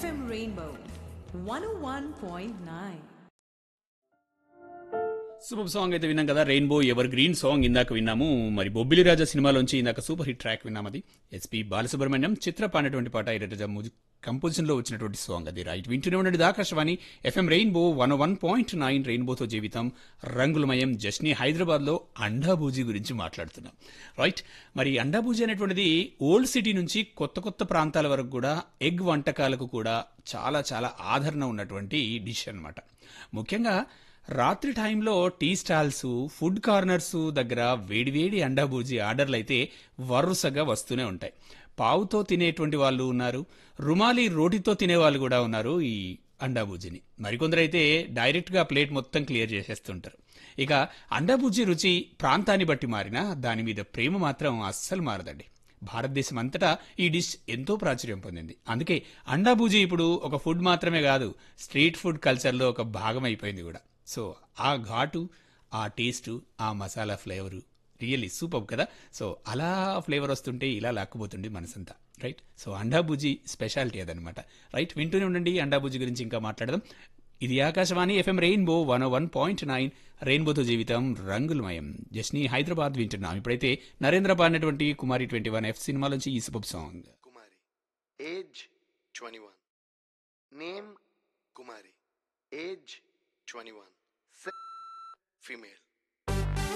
FM Rainbow 101.9. Super song అయితే విన్నాం కదా రెయిన్బో ఎవర్ గ్రీన్ సాంగ్ ఇందాక విన్నాము మరి బొబ్బిలి రాజా సినిమాలోంచి ఇందాక సూపర్ హిట్ ట్రాక్ విన్నాం అది ఎస్పి బాలసుబ్రహ్మణ్యం చిత్ర పాడినటువంటి పాట ఇరట కంపోజిషన్ లో వచ్చినటువంటి సాంగ్ అది రైట్ వింటూనే ఉండండి Akashvani FM rainbow one one point nine రెయిన్బోతో జీవితం రంగులమయం జస్ని హైదరాబాద్ లో అండాబూజీ గురించి మాట్లాడుతున్నాం రైట్ మరి అండాబూజీ అనేటువంటిది ఓల్డ్ సిటీ నుంచి కొత్త కొత్త ప్రాంతాల వరకు కూడా ఎగ్ వంటకాలకు కూడా చాలా చాలా ఆదరణ ఉన్నటువంటి డిష్ అన్నమాట ముఖ్యంగా రాత్రి టైంలో టీ స్టాల్స్ ఫుడ్ కార్నర్స్ దగ్గర వేడివేడి అండాబూజీ ఆర్డర్లు అయితే వరుసగా వస్తూనే ఉంటాయి పావుతో తినేటువంటి వాళ్ళు ఉన్నారు రుమాలి రోటితో తినే వాళ్ళు కూడా ఉన్నారు ఈ అండాబూజీని మరికొందరైతే డైరెక్ట్గా ప్లేట్ మొత్తం క్లియర్ చేసేస్తుంటారు ఇక అండాబూజీ రుచి ప్రాంతాన్ని బట్టి మారినా దాని మీద ప్రేమ మాత్రం అస్సలు మారదండి భారతదేశం అంతటా ఈ డిష్ ఎంతో ప్రాచుర్యం పొందింది అందుకే అండాబూజీ ఇప్పుడు ఒక ఫుడ్ మాత్రమే కాదు స్ట్రీట్ ఫుడ్ కల్చర్లో ఒక భాగం అయిపోయింది కూడా సో ఆ ఘాటు ఆ టేస్ట్ ఆ మసాలా ఫ్లేవరు రియల్లీ సూపర్ కదా సో అలా ఫ్లేవర్ వస్తుంటే ఇలా లాక్కుపోతుంది మనసంతా రైట్ సో అండాబూజీ స్పెషాలిటీ అదనమాట రైట్ వింటూనే ఉండండి అండాబూజీ గురించి ఇంకా మాట్లాడదాం ఇది Akashvani FM rainbow one one point nine రెయిన్బోతో జీవితం రంగులమయం జస్ని హైదరాబాద్ వింటున్నాం ఇప్పుడైతే నరేంద్ర పాడినటువంటి కుమారి ట్వంటీ వన్ ఎఫ్ సినిమాలోంచి ఈ super song Kumari. Age 21. Name Kumari. Age 21. Sex female.